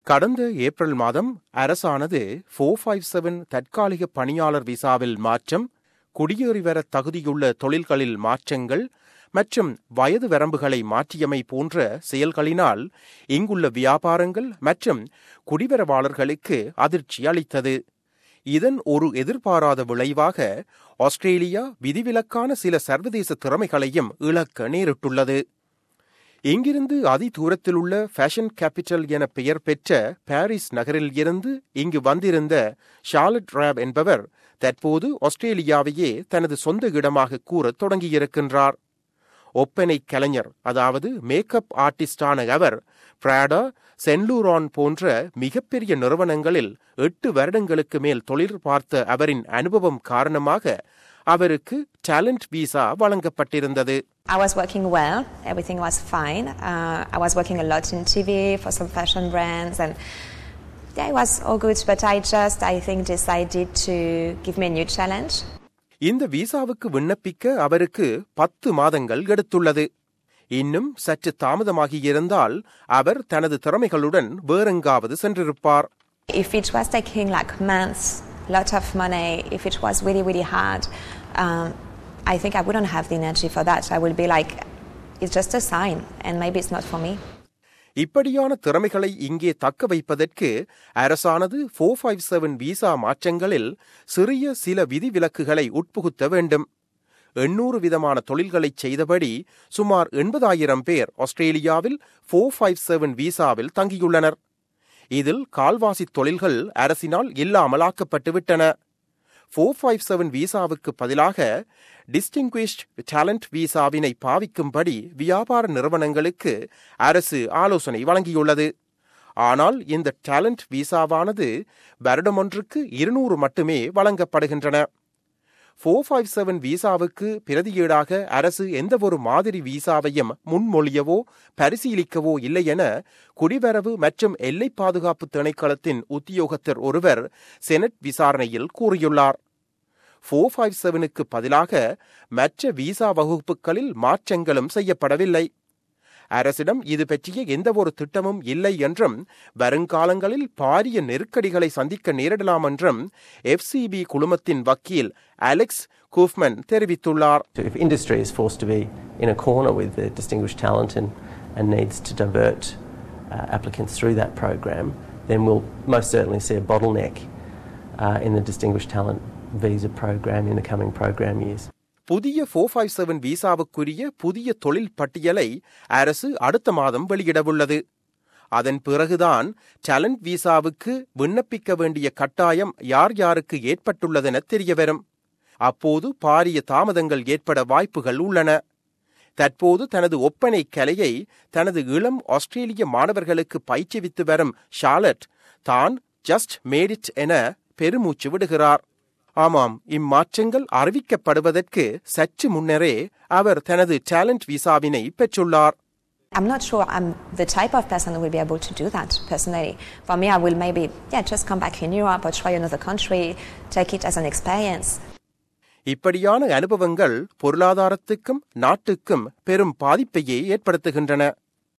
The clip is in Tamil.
கடந்த ஏப்ரல் மாதம் அரசானது ஃபோர் ஃபைவ் செவன் தற்காலிக பணியாளர் விசாவில் மாற்றம் குடியேறி வர தகுதியுள்ள தொழில்களில் மாற்றங்கள் மற்றும் வயது வரம்புகளை மாற்றியமை போன்ற செயல்களினால் இங்குள்ள வியாபாரங்கள் மற்றும் குடிவரவாளர்களுக்கு அதிர்ச்சி அளித்தது இதன் ஒரு எதிர்பாராத விளைவாக ஆஸ்திரேலியா விதிவிலக்கான சில சர்வதேச திறமைகளையும் இழக்க நேரிட்டுள்ளது இங்கிருந்து அதி தூரத்தில் உள்ள ஃபேஷன் கேபிட்டல் என பெயர் பெற்ற பாரிஸ் நகரில் இருந்து இங்கு வந்திருந்த ஷார்லட் ராப் என்பவர் தற்போது ஆஸ்திரேலியாவையே தனது சொந்த இடமாக கூறத் தொடங்கியிருக்கின்றார் ஒப்பனை கலைஞர் அதாவது மேக்கப் ஆர்டிஸ்டான அவர் பிராடா சென்லூரான் போன்ற மிகப்பெரிய நிறுவனங்களில் எட்டு வருடங்களுக்கு மேல் தொழில் பார்த்த அவரின் அனுபவம் காரணமாக அவருக்கு டேலண்ட் விசா வழங்கப்பட்டிருந்தது I was working well, everything was fine. Uh, I was working a lot in TV for some fashion brands, and yeah, it was all good. But I just, I think, decided to give me a new challenge. இந்த விசாவுக்கு விண்ணப்பிக்க அவருக்கு பத்து மாதங்கள் எடுத்துள்ளது இன்னும் சற்று தாமதமாகியிருந்தால் அவர் தனது திறமைகளுடன் வேறெங்காவது சென்றிருப்பார் If it was taking like months, lot of money, if it was really, really hard, um, I think I wouldn't have the energy for that. I will be like, it's just a sign, and maybe it's not for me. இப்படியான திறமைகளை இங்கே தக்க வைப்பதற்கு அரசானது ஃபோர் ஃபைவ் செவன் விசா மாற்றங்களில் சிறிய சில விதிவிலக்குகளை உட்புகுத்த வேண்டும் எண்ணூறு விதமான தொழில்களைச் செய்தபடி சுமார் எண்பதாயிரம் பேர் ஆஸ்திரேலியாவில் ஃபோர் ஃபைவ் செவன் விசாவில் தங்கியுள்ளனர் இதில் கால்வாசி தொழில்கள் அரசினால் இல்லாமல் ஆக்கப்பட்டுவிட்டன ஃபோர் ஃபைவ் செவன் விசாவுக்கு பதிலாக டிஸ்டிங்விஷ்ட் டேலண்ட் விசாவினை பாவிக்கும்படி வியாபார நிறுவனங்களுக்கு அரசு ஆலோசனை வழங்கியுள்ளது ஆனால் இந்த டேலண்ட் விசாவானது வருடமொன்றுக்கு இருநூறு மட்டுமே வழங்கப்படுகின்றன ஃபோர் ஃபைவ் செவன் விசாவுக்கு பிரதியீடாக அரசு எந்தவொரு மாதிரி விசாவையும் முன்மொழியவோ பரிசீலிக்கவோ இல்லை என குடிவரவு மற்றும் எல்லை பாதுகாப்பு திணைக்களத்தின் உத்தியோகத்தர் ஒருவர் செனட் விசாரணையில் கூறியுள்ளார் ஃபோர் ஃபைவ் செவனுக்கு பதிலாக மற்ற விசா வகுப்புகளில் மாற்றங்களும் செய்யப்படவில்லை அரசிடம் இது பற்றிய எந்தவொரு திட்டமும் இல்லை என்றும் வருங்காலங்களில் பாரிய நெருக்கடிகளை சந்திக்க நேரிடலாம் என்றும் எஃப்சிபி குழுமத்தின் வக்கீல் அலெக்ஸ் கூஃப்மன் தெரிவித்துள்ளார் If industry is forced to be in a corner with the distinguished talent and, and needs to divert uh, applicants through that program, then we'll most certainly see a bottleneck uh, in the distinguished talent visa program in the coming program years. புதிய ஃபோர் ஃபைவ் செவன் விசாவுக்குரிய புதிய தொழில் பட்டியலை அரசு அடுத்த மாதம் வெளியிடவுள்ளது அதன் பிறகுதான் டேலண்ட் விசாவுக்கு விண்ணப்பிக்க வேண்டிய கட்டாயம் யார் யாருக்கு ஏற்பட்டுள்ளதென தெரியவரும் அப்போது பாரிய தாமதங்கள் ஏற்பட வாய்ப்புகள் உள்ளன தற்போது தனது ஒப்பனை கலையை தனது இளம் ஆஸ்திரேலிய மாணவர்களுக்கு பயிற்றுவித்து வரும் ஷார்லட் தான் ஜஸ்ட் மேடிட் என பெருமூச்சு விடுகிறார் ஆமாம் இம்மாற்றங்கள் அறிவிக்கப்படுவதற்கு சற்று முன்னரே அவர் தனது டேலண்ட் விசாவினை பெற்றுள்ளார் I'm not sure I'm the type of person who will be able to do that personally. For me, I will maybe, yeah, just come back in Europe or try another country, take it as an experience. இப்படியான அனுபவங்கள் பொருளாதாரத்துக்கும் நாட்டுக்கும் பெரும் பாதிப்பையே ஏற்படுத்துகின்றன